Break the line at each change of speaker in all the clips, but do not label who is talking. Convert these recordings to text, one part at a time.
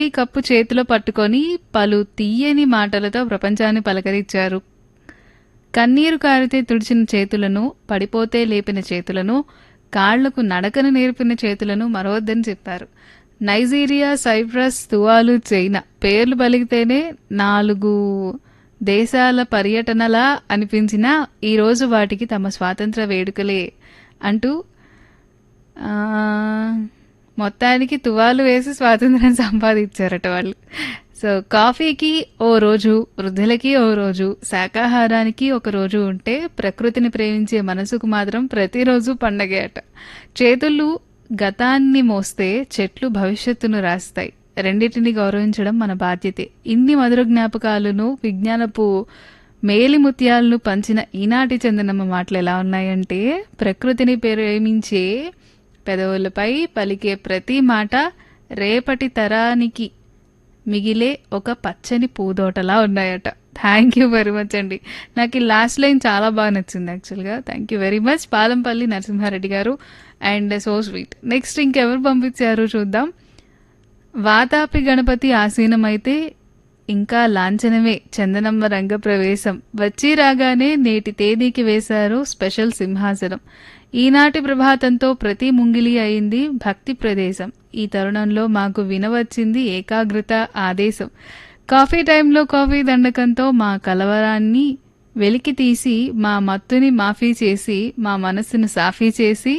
ఈ కప్పు చేతిలో పట్టుకొని పలు తీయని మాటలతో ప్రపంచాన్ని పలకరించారు కన్నీరు కారితే తుడిచిన చేతులను పడిపోతే లేపిన చేతులను కాళ్లకు నడకను నేర్పిన చేతులను మరవద్దని చెప్పారు నైజీరియా సైప్రస్ తువాలు చైనా పేర్లు పలికితేనే నాలుగు దేశాల పర్యటనలా అనిపించినా ఈరోజు వాటికి తమ స్వాతంత్ర వేడుకలే అంటూ ఆ, మొత్తానికి తువాలు వేసి స్వాతంత్రం సంపాదించారట వాళ్ళు సో కాఫీకి ఓ రోజు వృద్ధులకి ఓ రోజు శాకాహారానికి ఒక రోజు ఉంటే ప్రకృతిని ప్రేమించే మనసుకు మాత్రం ప్రతిరోజు పండగే అట చేతులు గతాన్ని మోస్తే చెట్లు భవిష్యత్తును రాస్తాయి రెండింటిని గౌరవించడం మన బాధ్యతే ఇన్ని మధుర జ్ఞాపకాలను విజ్ఞానపు మేలి ముత్యాలను పంచిన ఈనాటి చందనమ్మ మాటలు ఎలా ఉన్నాయంటే ప్రకృతిని ప్రేమించే పెదవులపై పలికే ప్రతి మాట రేపటి తరానికి మిగిలే ఒక పచ్చని పూదోటలా ఉన్నాయట థ్యాంక్ యూ వెరీ మచ్ అండి నాకు ఈ లాస్ట్ లైన్ చాలా బాగా నచ్చింది యాక్చువల్గా thank you very much Palampalli Narasimha Reddy garu and so sweet next ఇంకెవరు పంపించారు చూద్దాం వాతాపి గణపతి ఆసీనమైతే ఇంకా లాంఛనమే చందనమ్మ రంగ ప్రవేశం వచ్చి రాగానే నేటి తేదీకి వేశారు స్పెషల్ సింహాసనం ఈనాటి ప్రభాతంతో ప్రతి ముంగిలి అయింది భక్తి ప్రదేశం ఈ తరుణంలో మాకు వినవచ్చింది ఏకాగ్రత ఆదేశం కాఫీ టైంలో కాఫీ దండకంతో మా కలవరాన్ని వెలికి తీసి మా మత్తుని మాఫీ చేసి మా మనస్సును సాఫీ చేసి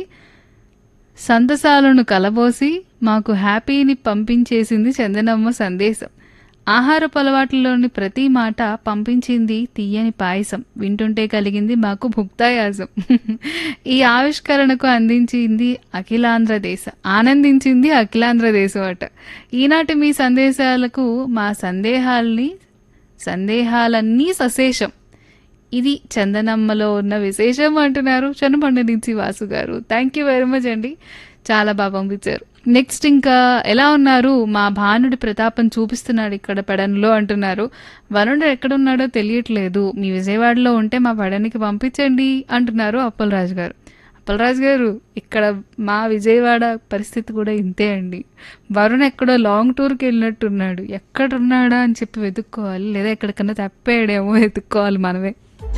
సంతసాలను కలబోసి మాకు హ్యాపీని పంపించేసింది చందనమ్మ సందేశం ఆహారపు అలవాట్లలోని ప్రతి మాట పంపించింది తీయని పాయసం వింటుంటే కలిగింది మాకు భుక్తాయాసం ఈ ఆవిష్కరణకు అందించింది అఖిలాంధ్ర దేశం ఆనందించింది అఖిలాంధ్ర దేశం అట ఈనాటి మీ సందేశాలకు మా సందేహాల్ని సందేహాలన్నీ సశేషం ఇది చందనమ్మలో ఉన్న విశేషం అంటున్నారు చనుబండ నుంచి వాసు గారు థ్యాంక్ యూ వెరీ మచ్ అండి చాలా బాగా పంపించారు నెక్స్ట్ ఇంకా ఎలా ఉన్నారు మా భానుడి ప్రతాపం చూపిస్తున్నాడు ఇక్కడ పెడన్లో అంటున్నారు వరుణుడు ఎక్కడున్నాడో తెలియట్లేదు మీ విజయవాడలో ఉంటే మా పడనికి పంపించండి అంటున్నారు అప్పలరాజు గారు అప్పలరాజు గారు ఇక్కడ మా విజయవాడ పరిస్థితి కూడా ఇంతే అండి వరుణ్ ఎక్కడో లాంగ్ టూర్కి వెళ్ళినట్టున్నాడు ఎక్కడున్నాడా అని చెప్పి వెతుక్కోవాలి లేదా ఎక్కడికన్నా తప్పాడేమో వెతుక్కోవాలి మనమే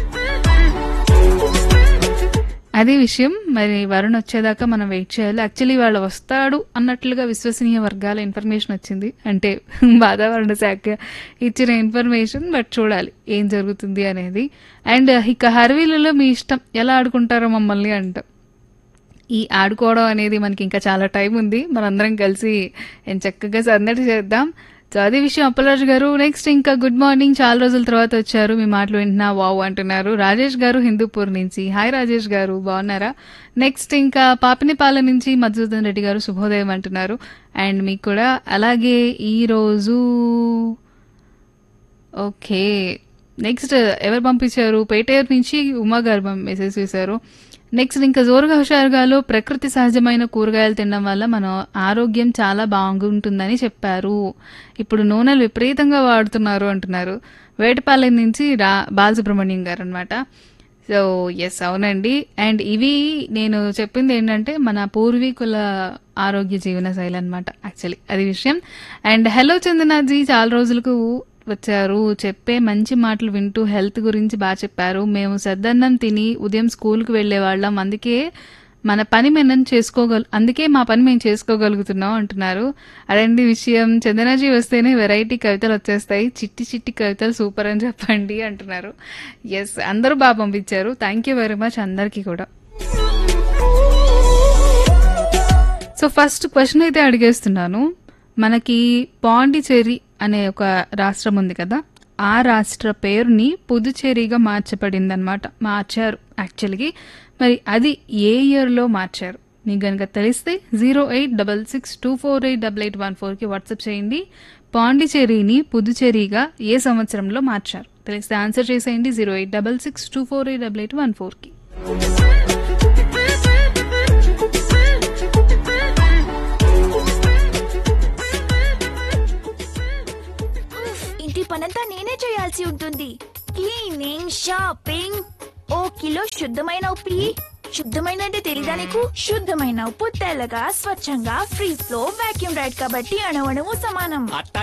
అదే విషయం మరి వరుణ్ వచ్చేదాకా మనం వెయిట్ చేయాలి యాక్చువల్లీ వాళ్ళు వస్తాడు అన్నట్లుగా విశ్వసనీయ వర్గాల ఇన్ఫర్మేషన్ వచ్చింది అంటే వాతావరణ శాఖ ఇచ్చిన ఇన్ఫర్మేషన్ బట్ చూడాలి ఏం జరుగుతుంది అనేది అండ్ ఇక హర్వీలలో మీ ఇష్టం ఎలా ఆడుకుంటారో మమ్మల్ని అంటాం ఈ ఆడుకోవడం అనేది మనకి ఇంకా చాలా టైం ఉంది మనందరం కలిసి ఏం చక్కగా సందడి చేద్దాం సో అదే విషయం అప్పలరాజు గారు నెక్స్ట్ ఇంకా గుడ్ మార్నింగ్ చాలా రోజుల తర్వాత వచ్చారు మీ మాటలు వింటున్నా వావ్ అంటున్నారు రాజేష్ గారు హిందూపూర్ నుంచి హాయ్ రాజేష్ గారు బాగున్నారా నెక్స్ట్ ఇంకా పాపినిపాల నుంచి మధుసూదన్ రెడ్డి గారు శుభోదయం అంటున్నారు అండ్ మీకు కూడా అలాగే ఈరోజు ఓకే నెక్స్ట్ ఎవరు పంపించారు పేటేరు నుంచి ఉమా గారు పం- మెసేజ్ చేశారు నెక్స్ట్ ఇంకా జోరుగా హుషారుగాలో ప్రకృతి సహజమైన కూరగాయలు తినడం వల్ల మన ఆరోగ్యం చాలా బాగుంటుందని చెప్పారు ఇప్పుడు నూనెలు విపరీతంగా వాడుతున్నారు అంటున్నారు వేటపాలెం నుంచి రా బాలసుబ్రహ్మణ్యం గారు అనమాట సో ఎస్ అవునండి అండ్ ఇవి నేను చెప్పింది ఏంటంటే మన పూర్వీకుల ఆరోగ్య జీవన శైలి అనమాట యాక్చువల్లీ అది విషయం అండ్ హలో చందనాజీ చాలా రోజులకు వచ్చారు చెప్పే మంచి మాటలు వింటూ హెల్త్ గురించి బాగా చెప్పారు మేము సద్దన్నం తిని ఉదయం స్కూల్కి వెళ్ళే వాళ్ళం అందుకే మన పని మనం చేసుకోగల అందుకే మా పని మేము చేసుకోగలుగుతున్నాం అంటున్నారు అదండి విషయం చందనాజీ వస్తేనే వెరైటీ కవితలు వచ్చేస్తాయి చిట్టి చిట్టి కవితలు సూపర్ అని చెప్పండి అంటున్నారు ఎస్ అందరూ బాగా పంపించారు థ్యాంక్ యూ వెరీ మచ్ అందరికీ కూడా సో ఫస్ట్ క్వశ్చన్ అయితే అడిగేస్తున్నాను మనకి పాండిచేరి అనే ఒక రాష్ట్రం ఉంది కదా ఆ రాష్ట్ర పేరుని పుదుచేరిగా మార్చబడింది అనమాట మార్చారు యాక్చువల్గా మరి అది ఏ ఇయర్లో మార్చారు మీకు కనుక తెలిస్తే zero eight double six two four eight double eight one ఫోర్కి వాట్సాప్ చేయండి పాండిచేరిని పుదుచేరిగా ఏ సంవత్సరంలో మార్చారు తెలిస్తే ఆన్సర్ చేసేయండి zero eight double six two four eight double eight one ఫోర్కి
ఉఫ్, ఇంటి పనంతా నేనే చేయాల్సి ఉంటుంది క్లీనింగ్ షాపింగ్ ఓ కిలో శుద్ధమైన ఉప్పి శుద్ధమైన అంటే తెలీదా నీకు శుద్ధమైన ఉప్పు తెల్లగా స్వచ్ఛంగా ఫ్రీ ఫ్లో వాక్యూమ్ రైడ్ కాబట్టి అణవణము సమానం
అట్ట